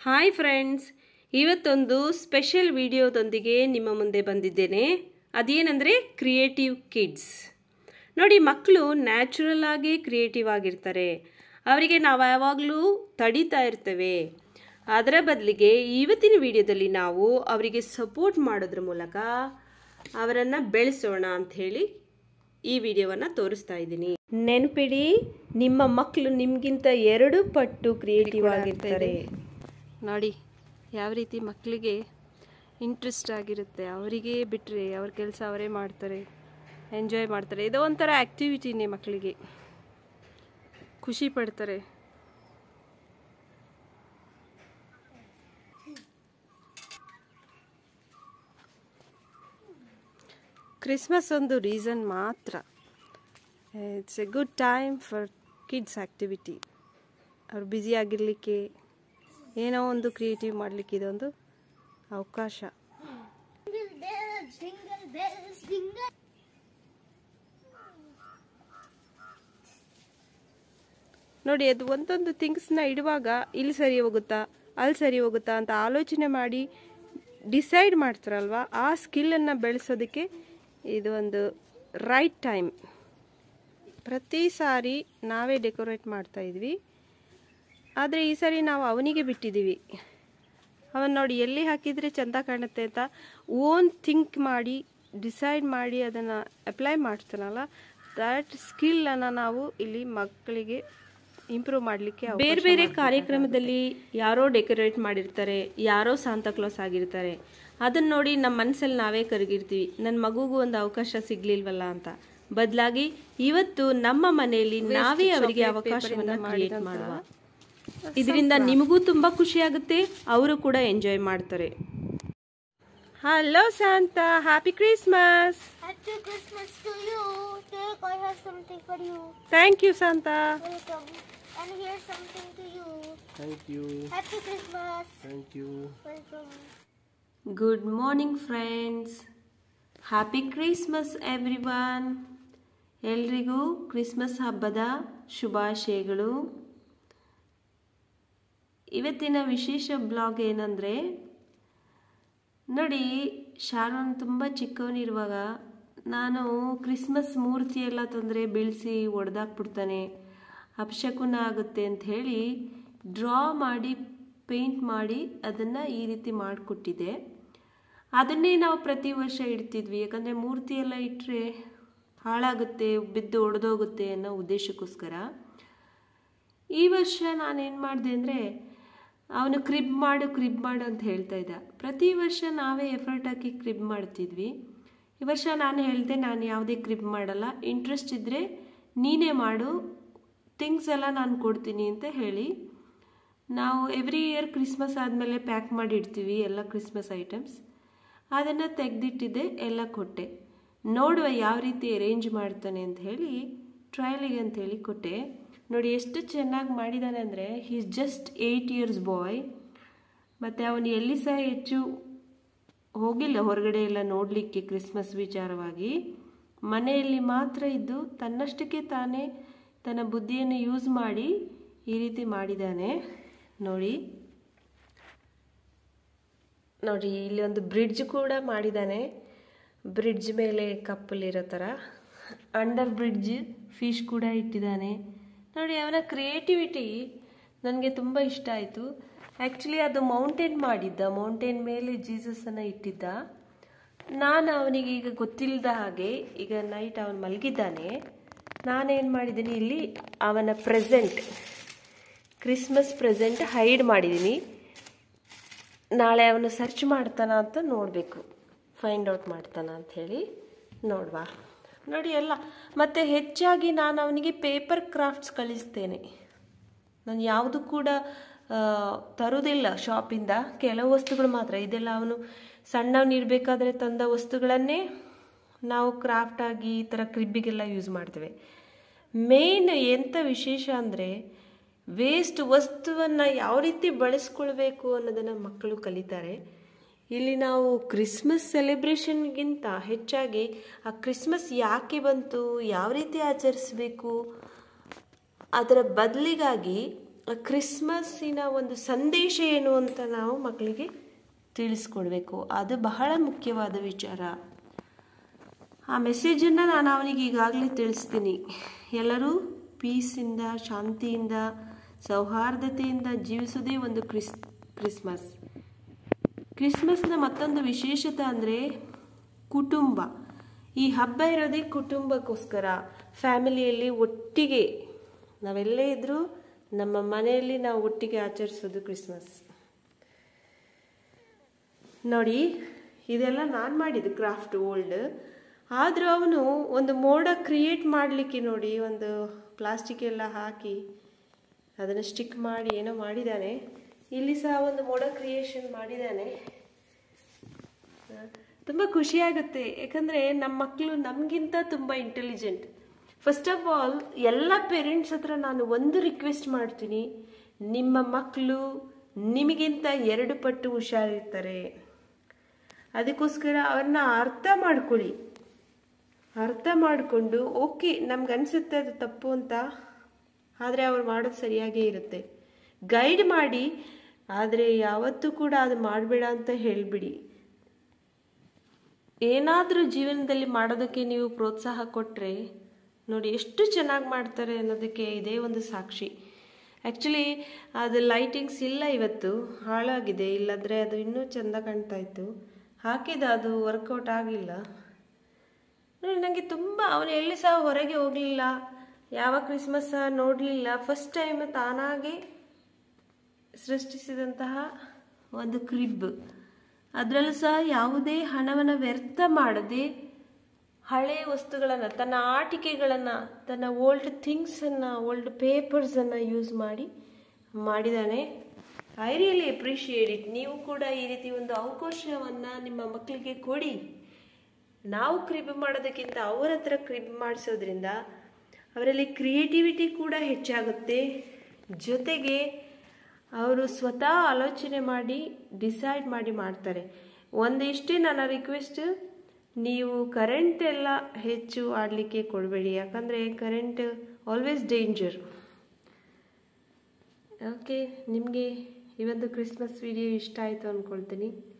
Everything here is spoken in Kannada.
ಹಾಯ್ ಫ್ರೆಂಡ್ಸ್ ಇವತ್ತೊಂದು ಸ್ಪೆಷಲ್ ವಿಡಿಯೋದೊಂದಿಗೆ ನಿಮ್ಮ ಮುಂದೆ ಬಂದಿದ್ದೇನೆ ಅದೇನೆಂದರೆ ಕ್ರಿಯೇಟಿವ್ ಕಿಡ್ಸ್ ನೋಡಿ ಮಕ್ಕಳು ನ್ಯಾಚುರಲ್ ಆಗಿ ಕ್ರಿಯೇಟಿವ್ ಆಗಿರ್ತಾರೆ ಅವರಿಗೆ ನಾವು ಯಾವಾಗಲೂ ತಡೀತಾ ಇರ್ತೇವೆ ಅದರ ಬದಲಿಗೆ ಇವತ್ತಿನ ವಿಡಿಯೋದಲ್ಲಿ ನಾವು ಅವರಿಗೆ ಸಪೋರ್ಟ್ ಮಾಡೋದ್ರ ಮೂಲಕ ಅವರನ್ನು ಬೆಳೆಸೋಣ ಅಂಥೇಳಿ ಈ ವಿಡಿಯೋವನ್ನು ತೋರಿಸ್ತಾ ಇದ್ದೀನಿ ನೆನಪಿಡಿ ನಿಮ್ಮ ಮಕ್ಕಳು ನಿಮಗಿಂತ ಎರಡು ಪಟ್ಟು ಕ್ರಿಯೇಟಿವ್ ಆಗಿರ್ತಾರೆ ನೋಡಿ ಯಾವ ರೀತಿ ಮಕ್ಕಳಿಗೆ ಇಂಟ್ರೆಸ್ಟ್ ಆಗಿರುತ್ತೆ ಅವರಿಗೆ ಬಿಟ್ಟರೆ ಅವ್ರ ಕೆಲಸ ಅವರೇ ಮಾಡ್ತಾರೆ ಎಂಜಾಯ್ ಮಾಡ್ತಾರೆ ಇದು ಒಂಥರ ಆ್ಯಕ್ಟಿವಿಟಿನೇ ಮಕ್ಕಳಿಗೆ ಖುಷಿ ಪಡ್ತಾರೆ ಕ್ರಿಸ್ಮಸ್ ಒಂದು ರೀಸನ್ ಮಾತ್ರ it's a good time for kids activity ಅವ್ರು ಬ್ಯುಸಿ ಆಗಿರಲಿಕ್ಕೆ ಏನೋ ಒಂದು ಕ್ರಿಯೇಟಿವ್ ಮಾಡಲಿಕ್ಕೆ ಇದೊಂದು ಅವಕಾಶ Jingle bells, jingle bells, jingle. ನೋಡಿ ಅದು ಒಂದೊಂದು ಥಿಂಗ್ಸ್ನ ಇಡುವಾಗ ಇಲ್ಲಿ ಸರಿ ಹೋಗುತ್ತಾ ಅಲ್ಲಿ ಸರಿ ಹೋಗುತ್ತಾ ಅಂತ ಆಲೋಚನೆ ಮಾಡಿ ಡಿಸೈಡ್ ಮಾಡ್ತಾರಲ್ವ ಆ ಸ್ಕಿಲ್ಲನ್ನು ಬೆಳೆಸೋದಕ್ಕೆ ಇದು ಒಂದು ರೈಟ್ ಟೈಮ್ ಪ್ರತಿ ಸಾರಿ ನಾವೇ ಡೆಕೋರೇಟ್ ಮಾಡ್ತಾ ಇದ್ವಿ ಆದರೆ ಈ ಸಾರಿ ನಾವು ಅವನಿಗೆ ಬಿಟ್ಟಿದ್ದೀವಿ ಅವನು ನೋಡಿ ಎಲ್ಲಿ ಹಾಕಿದರೆ ಚೆಂದ ಕಾಣುತ್ತೆ ಅಂತ ಓನ್ ಥಿಂಕ್ ಮಾಡಿ ಡಿಸೈಡ್ ಮಾಡಿ ಅದನ್ನು ಅಪ್ಲೈ ಮಾಡ್ತಾನಲ್ಲ ದಟ್ ಸ್ಕಿಲ್ಲನ್ನು ನಾವು ಇಲ್ಲಿ ಮಕ್ಕಳಿಗೆ ಇಂಪ್ರೂವ್ ಮಾಡಲಿಕ್ಕೆ ಬೇರೆ ಬೇರೆ ಕಾರ್ಯಕ್ರಮದಲ್ಲಿ ಯಾರೋ ಡೆಕೋರೇಟ್ ಮಾಡಿರ್ತಾರೆ ಯಾರೋ ಸಾಂತಾಕ್ಲಾಸ್ ಆಗಿರ್ತಾರೆ ಅದನ್ನ ನೋಡಿ ನಮ್ಮ ಮನಸ್ಸಲ್ಲಿ ನಾವೇ ಕರಗಿರ್ತೀವಿ ನನ್ನ ಮಗುಗೂ ಒಂದು ಅವಕಾಶ ಸಿಗ್ಲಿಲ್ವಲ್ಲ ಅಂತ ಬದಲಾಗಿ ಇವತ್ತು ನಮ್ಮ ಮನೆಯಲ್ಲಿ ನಾವೇ ಅವರಿಗೆ ಅವಕಾಶವನ್ನು ಕ್ರಿಯೇಟ್ ಮಾಡುವ ಇದರಿಂದ ನಿಮಗೂ ತುಂಬಾ ಖುಷಿ ಆಗುತ್ತೆ ಅವರು ಕೂಡ ಎಂಜಾಯ್ ಮಾಡ್ತಾರೆ hello Shanta happy Christmas Happy Christmas to you. Take, I have something for you. Thank you Shanta Welcome. And here's something to you. Thank you. Happy Christmas. Thank you. Welcome. Good morning friends happy Christmas everyone ಎಲ್ರಿಗೂ ಕ್ರಿಸ್ಮಸ್ ಹಬ್ಬದ ಶುಭಾಶಯಗಳು ಇವತ್ತಿನ ವಿಶೇಷ ಬ್ಲಾಗ್ ಏನಂದರೆ ನೋಡಿ ಶಾರೋನ್ ತುಂಬ ಚಿಕ್ಕವನಿರುವಾಗ ನಾನು ಕ್ರಿಸ್ಮಸ್ ಮೂರ್ತಿ ಎಲ್ಲ ತಂದರೆ ಬೀಳಿಸಿ ಒಡೆದಾಕ್ಬಿಡ್ತಾನೆ ಅಪಶಕುನ ಆಗುತ್ತೆ ಅಂತ ಹೇಳಿ ಡ್ರಾ ಮಾಡಿ ಪೇಂಟ್ ಮಾಡಿ ಅದನ್ನು ಈ ರೀತಿ ಮಾಡಿಕೊಟ್ಟಿದ್ದೆ ಅದನ್ನೇ ನಾವು ಪ್ರತಿ ವರ್ಷ ಇಡ್ತಿದ್ವಿ ಯಾಕಂದರೆ ಮೂರ್ತಿ ಎಲ್ಲ ಇಟ್ಟರೆ ಹಾಳಾಗುತ್ತೆ ಬಿದ್ದು ಒಡೆದೋಗುತ್ತೆ ಅನ್ನೋ ಉದ್ದೇಶಕ್ಕೋಸ್ಕರ ಈ ವರ್ಷ ನಾನೇನು ಮಾಡಿದೆ ಅಂದರೆ ಅವನು ಕ್ರಿಬ್ ಮಾಡು ಕ್ರಿಬ್ ಮಾಡು ಅಂತ ಹೇಳ್ತಾ ಇದ್ದ ಪ್ರತಿ ವರ್ಷ ನಾವೇ ಎಫರ್ಟ್ ಹಾಕಿ ಕ್ರಿಬ್ ಮಾಡ್ತಿದ್ವಿ ಈ ವರ್ಷ ನಾನು ಹೇಳಿದೆ ನಾನು ಯಾವುದೇ ಕ್ರಿಬ್ ಮಾಡಲ್ಲ ಇಂಟ್ರೆಸ್ಟ್ ಇದ್ದರೆ ನೀನೇ ಮಾಡು ಥಿಂಗ್ಸ್ ಎಲ್ಲ ನಾನು ಕೊಡ್ತೀನಿ ಅಂತ ಹೇಳಿ ನಾವು ಎವ್ರಿ ಇಯರ್ ಕ್ರಿಸ್ಮಸ್ ಆದಮೇಲೆ ಪ್ಯಾಕ್ ಮಾಡಿ ಇಡ್ತೀವಿ ಎಲ್ಲ ಕ್ರಿಸ್ಮಸ್ ಐಟಮ್ಸ್ ಅದನ್ನು ತೆಗೆದಿಟ್ಟಿದ್ದೆ ಎಲ್ಲ ಕೊಟ್ಟೆ ನೋಡುವ ಯಾವ ರೀತಿ ಅರೇಂಜ್ ಮಾಡ್ತಾನೆ ಅಂತ ಹೇಳಿ ಟ್ರಯಲಿಗೆ ಅಂತ ಹೇಳಿ ಕೊಟ್ಟೆ ನೋಡಿ ಎಷ್ಟು ಚೆನ್ನಾಗಿ ಮಾಡಿದ್ದಾನೆ ಅಂದರೆ is just eight years boy ಮತ್ತು ಅವನು ಎಲ್ಲಿ ಸಹ ಹೆಚ್ಚು ಹೋಗಿಲ್ಲ ಹೊರಗಡೆ ಎಲ್ಲ ನೋಡಲಿಕ್ಕೆ ಕ್ರಿಸ್ಮಸ್ ವಿಚಾರವಾಗಿ ಮನೆಯಲ್ಲಿ ಮಾತ್ರ ಇದ್ದು ತನ್ನಷ್ಟಕ್ಕೆ ತಾನೇ ತನ್ನ ಬುದ್ಧಿಯನ್ನು ಯೂಸ್ ಮಾಡಿ ಈ ರೀತಿ ಮಾಡಿದ್ದಾನೆ ನೋಡಿ ನೋಡಿ ಇಲ್ಲಿ ಒಂದು ಬ್ರಿಡ್ಜ್ ಕೂಡ ಮಾಡಿದ್ದಾನೆ ಬ್ರಿಡ್ಜ್ ಮೇಲೆ ಕಪ್ಪಲಿರೋ ಥರ ಅಂಡರ್ ಬ್ರಿಡ್ಜ್ ಫಿಶ್ ಕೂಡ ಇಟ್ಟಿದ್ದಾನೆ ನೋಡಿ ಅವನ ಕ್ರಿಯೇಟಿವಿಟಿ ನನಗೆ ತುಂಬ ಇಷ್ಟ ಆಯಿತು ಆ್ಯಕ್ಚುಲಿ ಅದು ಮೌಂಟೇನ್ ಮಾಡಿದ್ದ ಮೌಂಟೇನ್ ಮೇಲೆ ಜೀಸಸನ್ನು ಇಟ್ಟಿದ್ದ ನಾನು ಅವನಿಗೆ ಈಗ ಗೊತ್ತಿಲ್ಲದ ಹಾಗೆ ಈಗ ನೈಟ್ ಅವನು ಮಲಗಿದ್ದಾನೆ ನಾನೇನು ಮಾಡಿದ್ದೀನಿ ಇಲ್ಲಿ ಅವನ ಪ್ರೆಸೆಂಟ್ ಕ್ರಿಸ್ಮಸ್ ಪ್ರೆಸೆಂಟ್ ಹೈಡ್ ಮಾಡಿದ್ದೀನಿ ನಾಳೆ ಅವನು ಸರ್ಚ್ ಮಾಡ್ತಾನ ಅಂತ ನೋಡಬೇಕು ಫೈಂಡ್ ಔಟ್ ಮಾಡ್ತಾನ ಅಂತ ಹೇಳಿ ನೋಡುವ ನೋಡಿ ಎಲ್ಲ ಮತ್ತು ಹೆಚ್ಚಾಗಿ ನಾನು ಅವನಿಗೆ ಪೇಪರ್ ಕ್ರಾಫ್ಟ್ಸ್ ಕಳಿಸ್ತೇನೆ ನಾನು ಯಾವುದು ಕೂಡ ಆ, ತರುವುದಿಲ್ಲ ಶಾಪಿಂದ ಕೆಲವು ವಸ್ತುಗಳು ಮಾತ್ರ ಇದೆಲ್ಲ ಅವನು ಸಣ್ಣವನಿರಬೇಕಾದ್ರೆ ತಂದ ವಸ್ತುಗಳನ್ನೇ ನಾವು ಕ್ರಾಫ್ಟ್ ಆಗಿ ಈ ಥರ ಕ್ರಿಬ್ಬಿಗೆಲ್ಲ ಯೂಸ್ ಮಾಡ್ತೇವೆ ಮೇನ್ ಎಂಥ ವಿಶೇಷ ಅಂದರೆ ವೇಸ್ಟ್ ವಸ್ತುವನ್ನು ಯಾವ ರೀತಿ ಬಳಸ್ಕೊಳ್ಬೇಕು ಅನ್ನೋದನ್ನು ಮಕ್ಕಳು ಕಲಿತಾರೆ ಇಲ್ಲಿ ನಾವು ಕ್ರಿಸ್ಮಸ್ ಸೆಲೆಬ್ರೇಷನ್ಗಿಂತ ಹೆಚ್ಚಾಗಿ ಆ ಕ್ರಿಸ್ಮಸ್ ಯಾಕೆ ಬಂತು ಯಾವ ರೀತಿ ಆಚರಿಸಬೇಕು ಅದರ ಬದಲಿಗಾಗಿ ಕ್ರಿಸ್ಮಸ್ಸಿನ ಒಂದು ಸಂದೇಶ ಏನು ಅಂತ ನಾವು ಮಕ್ಕಳಿಗೆ ತಿಳಿಸ್ಕೊಡ್ಬೇಕು ಅದು ಬಹಳ ಮುಖ್ಯವಾದ ವಿಚಾರ ಆ ಮೆಸೇಜನ್ನು ನಾನು ಅವನಿಗೆ ಈಗಾಗಲೇ ತಿಳಿಸ್ತೀನಿ ಎಲ್ಲರೂ ಪೀಸಿಂದ ಶಾಂತಿಯಿಂದ ಸೌಹಾರ್ದತೆಯಿಂದ ಜೀವಿಸೋದೇ ಒಂದು ಕ್ರಿಸ್ ಕ್ರಿಸ್ಮಸ್ ಕ್ರಿಸ್ಮಸ್ನ ಮತ್ತೊಂದು ವಿಶೇಷತೆ ಅಂದರೆ ಕುಟುಂಬ ಈ ಹಬ್ಬ ಇರೋದೇ ಕುಟುಂಬಕ್ಕೋಸ್ಕರ ಫ್ಯಾಮಿಲಿಯಲ್ಲಿ ಒಟ್ಟಿಗೆ ನಾವೆಲ್ಲೇ ಇದ್ದರೂ ನಮ್ಮ ಮನೆಯಲ್ಲಿ ನಾವು ಒಟ್ಟಿಗೆ ಆಚರಿಸೋದು ಕ್ರಿಸ್ಮಸ್ ನೋಡಿ ಇದೆಲ್ಲ ನಾನು ಮಾಡಿದ್ದು ಕ್ರಾಫ್ಟ್ ಓಲ್ಡ್ ಆದರೂ ಅವನು ಒಂದು ಮೋಡ ಕ್ರಿಯೇಟ್ ಮಾಡಲಿಕ್ಕೆ ನೋಡಿ ಒಂದು ಪ್ಲಾಸ್ಟಿಕ್ ಎಲ್ಲ ಹಾಕಿ ಅದನ್ನು ಸ್ಟಿಕ್ ಮಾಡಿ ಏನೋ ಮಾಡಿದ್ದಾನೆ ಇಲ್ಲಿ ಸಹ ಒಂದು ಮೋಡ ಕ್ರಿಯೇಷನ್ ಮಾಡಿದ್ದಾನೆ ತುಂಬ ಖುಷಿಯಾಗುತ್ತೆ ಯಾಕಂದರೆ ನಮ್ಮ ಮಕ್ಕಳು ನಮಗಿಂತ ತುಂಬ ಇಂಟೆಲಿಜೆಂಟ್ ಫಸ್ಟ್ ಆಫ್ ಆಲ್ ಎಲ್ಲ ಪೇರೆಂಟ್ಸ್ ಹತ್ರ ನಾನು ಒಂದು ರಿಕ್ವೆಸ್ಟ್ ಮಾಡ್ತೀನಿ ನಿಮ್ಮ ಮಕ್ಕಳು ನಿಮಗಿಂತ ಎರಡು ಪಟ್ಟು ಹುಷಾರಿರ್ತಾರೆ ಅದಕ್ಕೋಸ್ಕರ ಅವ್ರನ್ನ ಅರ್ಥ ಮಾಡ್ಕೊಳ್ಳಿ ಅರ್ಥ ಮಾಡಿಕೊಂಡು ಓಕೆ ನಮ್ಗೆ ಅನಿಸುತ್ತೆ ಅದು ತಪ್ಪು ಅಂತ ಆದರೆ ಅವ್ರು ಮಾಡೋದು ಸರಿಯಾಗೇ ಇರುತ್ತೆ ಗೈಡ್ ಮಾಡಿ ಆದರೆ ಯಾವತ್ತೂ ಕೂಡ ಅದು ಮಾಡಬೇಡ ಅಂತ ಹೇಳಿಬಿಡಿ ಏನಾದರೂ ಜೀವನದಲ್ಲಿ ಮಾಡೋದಕ್ಕೆ ನೀವು ಪ್ರೋತ್ಸಾಹ ಕೊಟ್ಟರೆ ನೋಡಿ ಎಷ್ಟು ಚೆನ್ನಾಗಿ ಮಾಡ್ತಾರೆ ಅನ್ನೋದಕ್ಕೆ ಇದೇ ಒಂದು ಸಾಕ್ಷಿ ಆ್ಯಕ್ಚುಲಿ ಅದು ಲೈಟಿಂಗ್ಸ್ ಇಲ್ಲ ಇವತ್ತು ಹಾಳಾಗಿದೆ ಇಲ್ಲದ್ರೆ ಅದು ಇನ್ನೂ ಚೆಂದ ಕಾಣ್ತಾ ಇತ್ತು ಹಾಕಿದ ಅದು ವರ್ಕೌಟ್ ಆಗಿಲ್ಲ ನೋಡಿ ನನಗೆ ತುಂಬ ಅವನು ಎಲ್ಲಿ ಸಹ ಹೊರಗೆ ಹೋಗಲಿಲ್ಲ ಯಾವ ಕ್ರಿಸ್ಮಸ್ ಸಹ ನೋಡಲಿಲ್ಲ ಫಸ್ಟ್ ಟೈಮ್ ತಾನಾಗೆ ಸೃಷ್ಟಿಸಿದಂತಹ ಒಂದು ಕ್ರಿಬ್ ಅದರಲ್ಲೂ ಸಹ ಯಾವುದೇ ಹಣವನ್ನು ವ್ಯರ್ಥ ಮಾಡದೆ ಹಳೆಯ ವಸ್ತುಗಳನ್ನು ತನ್ನ ಆಟಿಕೆಗಳನ್ನು ತನ್ನ ಓಲ್ಡ್ ಥಿಂಗ್ಸನ್ನು ಓಲ್ಡ್ ಪೇಪರ್ಸನ್ನು ಯೂಸ್ ಮಾಡಿ ಮಾಡಿದ್ದಾನೆ ಐ ರಿಯಲಿ ಅಪ್ರಿಷಿಯೇಟ್ ಇಟ್ ನೀವು ಕೂಡ ಈ ರೀತಿ ಒಂದು ಅವಕಾಶವನ್ನು ನಿಮ್ಮ ಮಕ್ಕಳಿಗೆ ಕೊಡಿ ನಾವು ಕ್ರಿಬ್ ಮಾಡೋದಕ್ಕಿಂತ ಅವ್ರ ಹತ್ರ ಕ್ರಿಬ್ ಮಾಡಿಸೋದ್ರಿಂದ ಅವರಲ್ಲಿ ಕ್ರಿಯೇಟಿವಿಟಿ ಕೂಡ ಹೆಚ್ಚಾಗುತ್ತೆ ಜೊತೆಗೆ ಅವರು ಸ್ವತಃ ಆಲೋಚನೆ ಮಾಡಿ ಡಿಸೈಡ್ ಮಾಡಿ ಮಾಡ್ತಾರೆ ಒಂದಿಷ್ಟೇ ನನ್ನ ರಿಕ್ವೆಸ್ಟ್ ನೀವು ಕರೆಂಟ್ ಎಲ್ಲ ಹೆಚ್ಚು ಆಡಲಿಕ್ಕೆ ಕೊಡಬೇಡಿ ಯಾಕಂದರೆ ಕರೆಂಟ್ ಆಲ್ವೇಸ್ ಡೇಂಜರ್ ಓಕೆ ನಿಮಗೆ ಈ ಒಂದು ಕ್ರಿಸ್ಮಸ್ ವಿಡಿಯೋ ಇಷ್ಟ ಆಯಿತು ಅಂದ್ಕೊಳ್ತೀನಿ